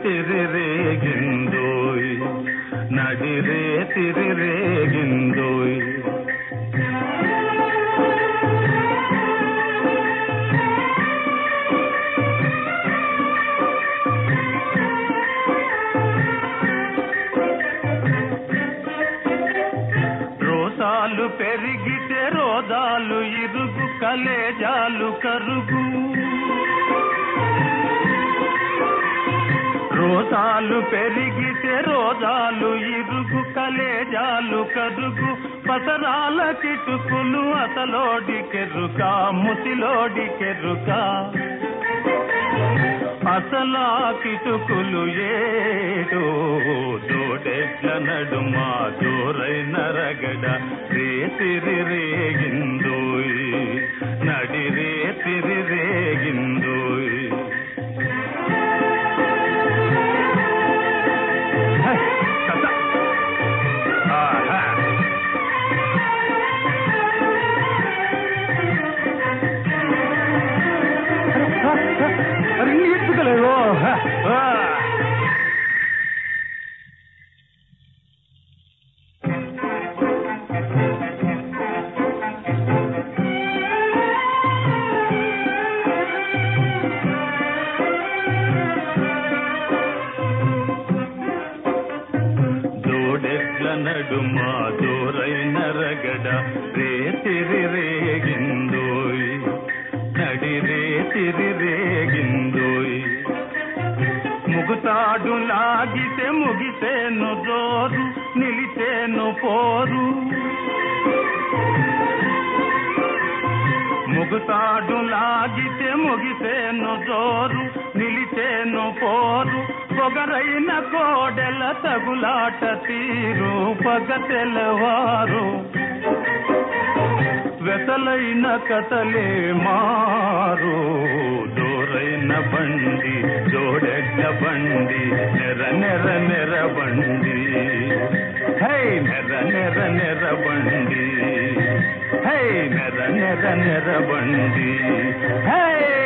తిరిరేగిందోయ్ నడిరే తిరిరేగిందోయ్ రోసాలు పెరిగితే రోదాలు ఇరుగు కలేజాలు కరుగు రోసాలు పెరిగితే రోదాలు ఇరుగు కలేజాలు కరుగు పసరాల కిటుకులు అసలోడి కెరుక ముసిలోడి కెరుక అసలా కిటుకులు ఏదో దోడెడ్ల నడుమ దూరైన రగడ రేతిరి రేగిందోయ్ నడి రేతిరి రేగిందోయ్ హై, కథ. ఆహా. అరే నీ ఎత్తుకలేదు దూడెడ్ల నడుమ దూరైన రగడ రేతిరి రేగిందోయ్ నడి రేతిరి రేగిందోయ్ ముగుతాడు లాగితే ముగిసేను జోరు నిలిచేను పోరు ముగుతాడు లాగితే ముగిసేను జోరు నిలిచేను పోరు పొగరైన కోడెల తగులాట తీరు పగ తెలవారు వెతలైన కథలే మారు దూరైన బండి జోడెడ్ల బండి నెర నెర నెర బండి హై నెర నెర నెర బండి హై నెర నెర నెర బండి హై